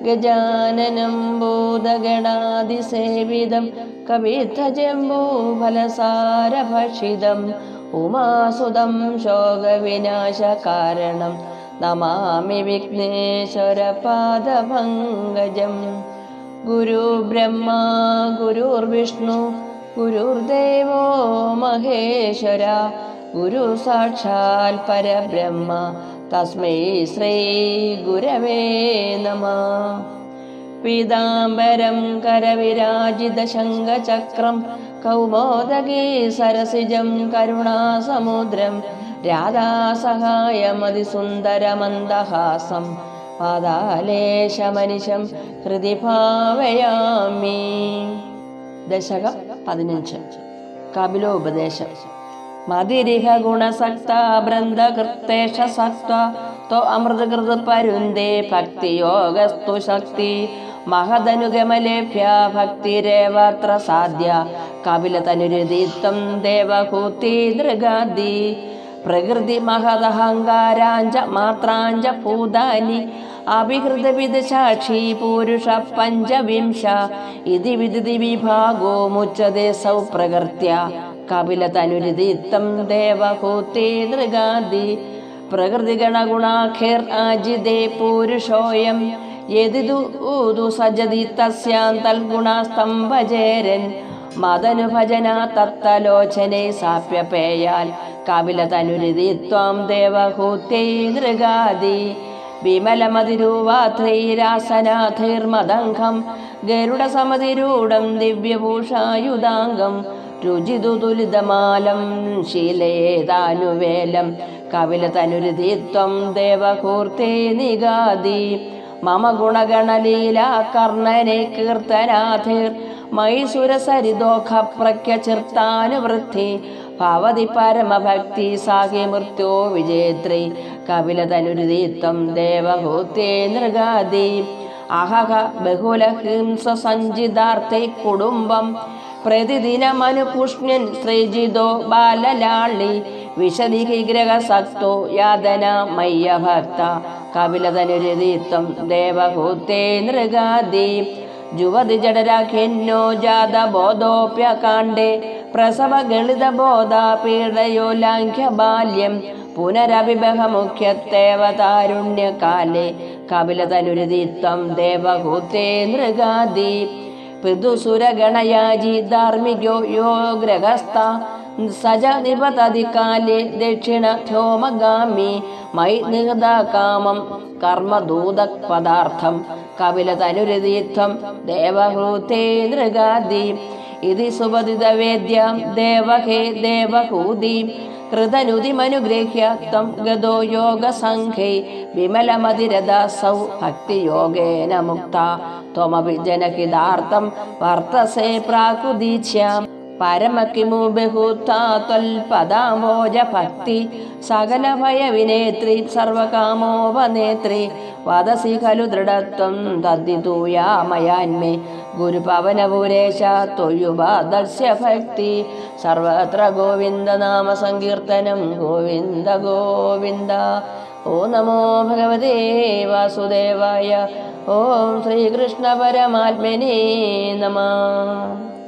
ഗജാനനം ഭൂതഗണാതിസേവിതം കവിധജംബൂഫലസാരഭക്ഷിതം ഉമാസുതം ശോകവിനാശകാരണം നമാമി വിഘ്നേശ്വരപാദപങ്കജം ഗുരുബ്രഹ്മ ഗുരുർവിഷ്ണു ഗുരുർദേവോ മഹേശ്വര ഗുരു സാക്ഷാൽ പരബ്രഹ്മ തസ്മൈ ശ്രീ ഗുരവേ നമ പീതാംബരം കരവിരാജിതശങ്കചക്രം കൗമോദഗീ സരസിജം കരുണാസമുദ്രം രാധാസഹായമതിസുന്ദരമന്ദഹാസം പാതാലേശമനിശം ഹൃദി ഭാവയാമി ദശകം പതിനഞ്ച് കപിലോപദേശം മതിരിഹ ഗുണസക്ത ബൃന്ദകൃത്തേഷ സക്ത ത്വ അമൃതകൃത പരുന്തേ ഭക്തിയോഗസ്തു ശക്തി മഹദനുഗമലേഭ്യ ഭക്തിരേവത്ര സാധ്യ കപിലതനുരുദിത്വം ദേവഹൂതി നൃഗാദി പ്രകൃതി മഹദഹങ്കാരാഞ്ച മാത്രാഞ്ച ഭൂതാനി അഭിഹൃതവിധ സാക്ഷി പുരുഷ പഞ്ചവിംശ ഇതി വിദിതി വിഭാഗോ മുച്ചതേ സൗ പ്രകൃത്യ കപിലതനുരുദിത്തം ദേവഹൂതി നൃഗാദി പ്രകൃതിഗണഗുണാഖേർ ആജിതേ പുരുഷോയം യതിദു ഊതു സജതി തസ്യാന്തൽഗുണസ്തംഭജേരൻ മദനുഭജന തത്തലോചനെ സാപ്യപേയാൽ കപിലതനുരുദിത്വം ദേവഹൂത്യൈ നൃഗാദി വിമലമതിരൂവാത്രൈരാസനാഥൈർമദംഘം ഗരുഡസമതിരൂഢം ദിവ്യഭൂഷായുധാംഗം രുചിതുതുലിതമാലം ശീലയേതാനുവേലം കപിലതനുരുതിത്വം ദേവകൂർത്തേ നിഗാദി മമ ഗുണഗണലീല കർണനെ കീർത്തനാഥിർ മൈസുരസരിദോഖ പ്രഖ്യചിർത്താനുവൃത്തി ഭവതി പരമഭക്തി സാഹി മൃത്യോ വിജേത്രി കപിലതനുരുതിത്വം ദേവഹൂത്തേ നൃഗാദി അഹഹ ബഹുലഹിംസ സഞ്ചിതാർത്ഥൈ കുടുംബം പ്രതിദിനമനുപുഷ്ണ്യൻ ശ്രീജിതോ ബാലലാളി വിശദിഗ്രഹസക്തോ യാതന മയ്യ ഭക്ത കപിലതനുരതിത്വം ദേവഹൂത്തേ നൃഗാദി ജുവതി ജഡരാഖ്യന്നോ ജാത ബോധോപ്യകാണ്ഡേ പ്രസവ ഗളിത ബോധ പീഡയോ ലാഘ്യ ബാല്യം പുനരഭിബഹമുഖ്യത്തേവതാരുണ്യകാലേ കപിലതനുരതിത്വം ദേവഹൂത്തേ നൃഗാദി പൃഥുസുരഗണയാജി ധാർമ്മികോ യോ ഗ്രഹസ്ഥ സജ നിപതതി കാലേ ദക്ഷിണ ധ്യോമഗാമി മൈ നിഹത കാമം കർമ്മദൂത പദാർത്ഥം കപിലതനുരതിത്വം ദേവഹൂതേ നൃഗാദി ഇതി സുപതിതവേദ്യം ദേവഹേ ദേവഹൂതി കൃതനുതിമനുഗൃഹ്യ ത്വം ഗതോ യോഗസംഘേ വിമലമതിരദാസൗ ഭക്തിയോഗേന മുക്ത ത്വമപി ജനഹിതാർത്ഥം വർത്തസേ പ്രാകുദീച്യാം പരമകിമു ബഹൂത്ത ത്വൽപദാമോജ ഭക്തി സകല ഭയവിനേത്രി സർവകാമോപനേത്രി വദസി ഖലു ദൃഢത്വം തദ്ദിതൂയാമയാന്മേ ഗുരുപവനപുരേശ തൊയ്യുപാദസ്യ ഭക്തി സർവത്ര ഗോവിന്ദ നാമ സങ്കീർത്തനം ഗോവിന്ദ ഗോവിന്ദ ഓ നമോ ഭഗവതേ വാസുദേവായ ഓം ശ്രീകൃഷ്ണ പരമാത്മനേ നമ